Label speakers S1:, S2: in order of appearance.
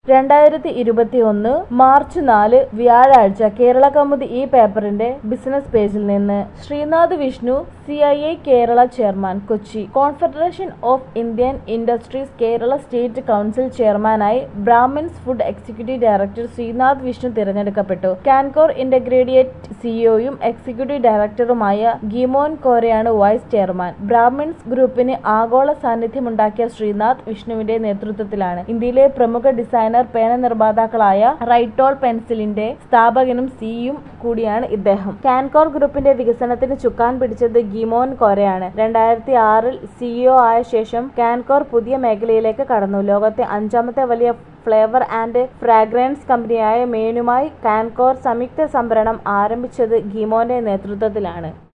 S1: രണ്ടായിരത്തി ഇരുപത്തി ഒന്ന് മാർച്ച് നാല് വ്യാഴാഴ്ച കേരള കൗമുദി ഈ പേപ്പറിന്റെ ബിസിനസ് പേജിൽ നിന്ന് Srinath Vishnu C I I Kerala chairman Kochi confederation of Indian industries Kerala state council ചെയർമാനായി Brahmins food executive director Srinath Vishnu തിരഞ്ഞെടുക്കപ്പെട്ടു കാൻകോർ ഇന്റഗ്രേഡിയറ്റ് സിഇഒയും എക്സിക്യൂട്ടീവ് ഡയറക്ടറുമായ ഗിമോൻ കോരയാണ് വൈസ് ചെയർമാൻ ബ്രാഹ്മിൻസ് ഗ്രൂപ്പിന് ആഗോള സാന്നിധ്യമുണ്ടാക്കിയ ശ്രീനാഥ് വിഷ്ണുവിന്റെ നേതൃത്വത്തിലാണ് ഇന്ത്യയിലെ പ്രമുഖ ഡിസൈനർ പേന നിർമ്മാതാക്കളായ റൈറ്റോൾ പെൻസിലിന്റെ സ്ഥാപകനും സിയും കൂടിയാണ് ഇദ്ദേഹം കാൻകോർ ഗ്രൂപ്പിന്റെ വികസനത്തിന് ചുക്കാൻ പിടിച്ചത് ഗിമോൻ കോരയാണ് രണ്ടായിരത്തി ആറിൽ സിഇഒ ആയ ശേഷം കാൻകോർ പുതിയ മേഖലയിലേക്ക് കടന്നു ലോകത്തെ അഞ്ചാമത്തെ വലിയ ഫ്ലേവർ ആൻഡ് ഫ്രാഗ്രൻസ് കമ്പനിയായ മേനുമായി കാൻകോർ സംയുക്ത സംഭരണം ആരംഭിച്ചത് ഗിമോന്റെ നേതൃത്വത്തിലാണ്